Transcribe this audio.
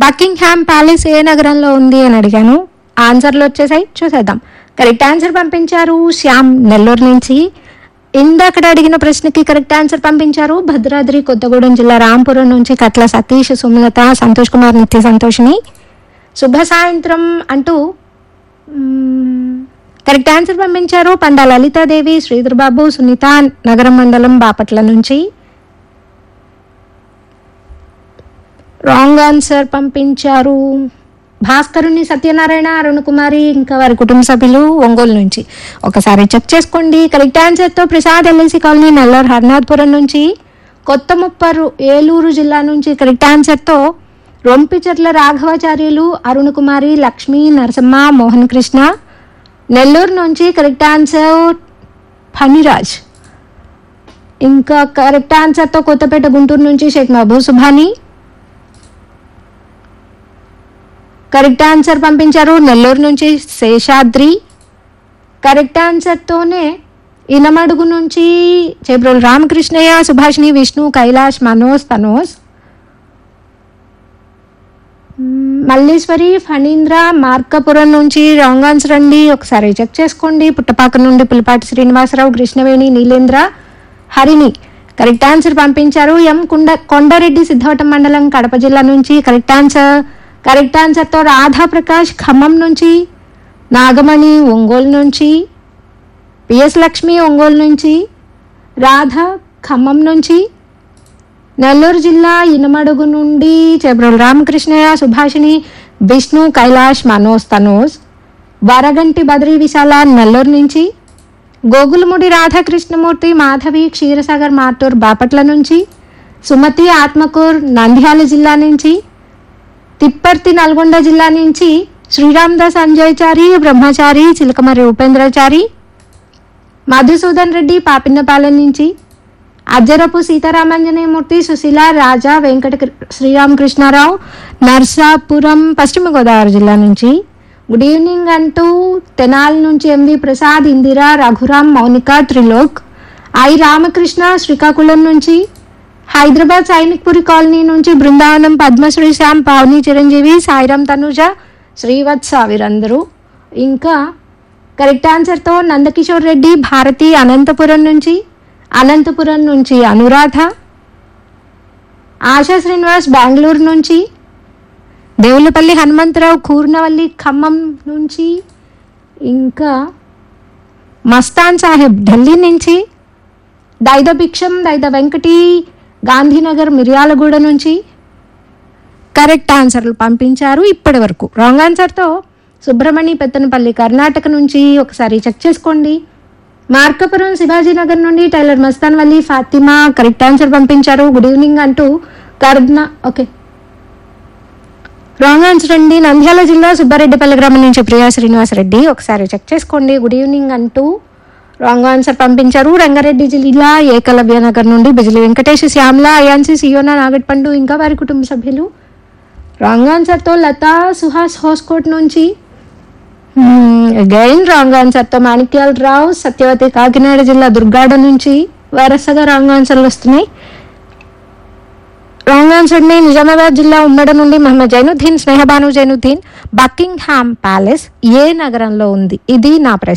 Buckingham Palace ఏ నగరంలో ఉంది అని అడిగాను ఆన్సర్లు వచ్చేసాయి చూసేద్దాం కరెక్ట్ ఆన్సర్ పంపించారు శ్యామ్ నెల్లూరు నుంచి ఇందాకడ అడిగిన ప్రశ్నకి కరెక్ట్ ఆన్సర్ పంపించారు భద్రాద్రి కొత్తగూడెం జిల్లా రాంపురం నుంచి కట్ల సతీష్ సుమలత సంతోష్ కుమార్ నిత్య సంతోషిని శుభ సాయంత్రం అంటూ మ్మ్, కరెక్ట్ ఆన్సర్ పంపించారు పండ లలితాదేవి శ్రీధర్ బాబు సునీత నగరం మండలం బాపట్ల నుంచి రాంగ్ ఆన్సర్ పంపించారు భాస్కరుని సత్యనారాయణ అరుణ్ కుమారి ఇంకా వారి కుటుంబ సభ్యులు ఒంగోలు నుంచి ఒకసారి చెక్ చేసుకోండి కరెక్ట్ ఆన్సర్తో ప్రసాద్ ఎల్ఐసి కాలనీ నల్లూరు హర్నాథ్పురం నుంచి కొత్త ముప్పరు ఏలూరు జిల్లా నుంచి కరెక్ట్ ఆన్సర్తో రొంపిచెట్ల రాఘవాచార్యులు అరుణ్ కుమారి లక్ష్మి నరసమ్మ మోహన్ కృష్ణ నెల్లూరు నుంచి కరెక్ట్ ఆన్సర్ ఫణిరాజ్ ఇంకా కరెక్ట్ ఆన్సర్తో కొత్తపేట గుంటూరు నుంచి షేక్ మహబూబ్ సుభాని కరెక్ట్ ఆన్సర్ పంపించారు నెల్లూరు నుంచి శేషాద్రి కరెక్ట్ ఆన్సర్తోనే ఇనమడుగు నుంచి చేబ్రోలు రామకృష్ణయ్య సుభాషిణి విష్ణు కైలాష్ మనోజ్ తనోజ్ మ్మ్, మల్లీశ్వరి ఫణీంద్ర మార్కపురం నుంచి రాంగ్ ఆన్సర్ అండి ఒకసారి చెక్ చేసుకోండి పుట్టపాక నుండి పులిపాటి శ్రీనివాసరావు కృష్ణవేణి నీలేంద్ర హరిణి కరెక్ట్ ఆన్సర్ పంపించారు ఎం కుండ కొండారెడ్డి సిద్ధవటం మండలం కడప జిల్లా నుంచి కరెక్ట్ ఆన్సర్ కరెక్ట్ ఆన్సర్తో రాధా ప్రకాష్ ఖమ్మం నుంచి నాగమణి ఒంగోలు నుంచి పిఎస్ లక్ష్మి ఒంగోలు నుంచి రాధ ఖమ్మం నుంచి నెల్లూరు జిల్లా ఇనమడుగు నుండి చెబ్రోలు రామకృష్ణయ్య సుభాషిణి విష్ణు కైలాష్ మనోజ్ తనోజ్ వరగంటి బద్రీ విశాల నెల్లూరు నుంచి గోగులముడి రాధాకృష్ణమూర్తి మాధవి క్షీరసాగర్ మార్టూర్ బాపట్ల నుంచి సుమతి ఆత్మకూర్ నంద్యాల జిల్లా నుంచి తిప్పర్తి నల్గొండ జిల్లా నుంచి శ్రీరామదాస్ అంజయ్చారి బ్రహ్మచారి చిలకమర్రి ఉపేంద్రచారి మధుసూదన్ రెడ్డి పాపిన్నపాలెం నుంచి అజ్జరపు సీతారామాంజనేయమూర్తి సుశీల రాజా వెంకట కృ- శ్రీరామకృష్ణారావు నర్సాపురం పశ్చిమ గోదావరి జిల్లా నుంచి గుడ్ ఈవినింగ్ అంటూ తెనాల్ నుంచి ఎంవి ప్రసాద్ ఇందిరా రఘురామ్ మౌనిక త్రిలోక్ ఐ రామకృష్ణ శ్రీకాకుళం నుంచి హైదరాబాద్ సైనిక్పురి కాలనీ నుంచి బృందావనం పద్మశ్రీ శ్యామ్ పావని చిరంజీవి సాయిరామ్ తనుజ శ్రీవత్స వీరందరూ ఇంకా కరెక్ట్ ఆన్సర్తో నందకిషోర్ రెడ్డి భారతి అనంతపురం నుంచి అనంతపురం నుంచి అనురాధ ఆశా శ్రీనివాస్ బెంగళూరు నుంచి దేవులపల్లి హనుమంతరావు కూర్నవల్లి ఖమ్మం నుంచి ఇంకా మస్తాన్ సాహెబ్ ఢిల్లీ నుంచి దైద భిక్షం దైద వెంకటి గాంధీనగర్ మిర్యాలగూడ నుంచి కరెక్ట్ ఆన్సర్లు పంపించారు ఇప్పటి వరకు రాంగ్ ఆన్సర్తో సుబ్రహ్మణి పెత్తనపల్లి కర్ణాటక నుంచి ఒకసారి చెక్ చేసుకోండి మార్కపురం శివాజీనగర్ నుండి tailor Mastan Valli Fatima correct answer పంపించారు గుడ్ ఈవినింగ్ అంటూ కర్ణ ఓకే రాంగ్ ఆన్సర్ అండి నంద్యాల జిల్లా సుబ్బారెడ్డిపల్లి గ్రామం నుంచి ప్రియా శ్రీనివాసరెడ్డి ఒకసారి చెక్ చేసుకోండి గుడ్ ఈవినింగ్ అంటూ రాంగ్ ఆన్సర్ పంపించారు రంగారెడ్డి జిల్లా ఏకలవ్య నగర్ నుండి బిజిలి వెంకటేష్ శ్యామ్ల అయాన్సి సియోనా నాగట్పండు ఇంకా వారి కుటుంబ సభ్యులు రాంగ్ ఆన్సర్తో లతా సుహాస్ హోస్కోట్ నుంచి అగైన్ రాంగ్ ఆన్సర్తో మాణిక్యాల రావు సత్యవతి కాకినాడ జిల్లా దుర్గాడ నుంచి వరుసగా రాంగ్ ఆన్సర్లు వస్తున్నాయి రాంగ్ ఆన్సర్ని నిజామాబాద్ జిల్లా ఉమ్మడి నుండి మహమ్మద్ జైనుద్దీన్ స్నేహబాను జైనుద్దీన్ బకింగ్హామ్ ప్యాలెస్ ఏ నగరంలో ఉంది ఇది నా ప్రశ్న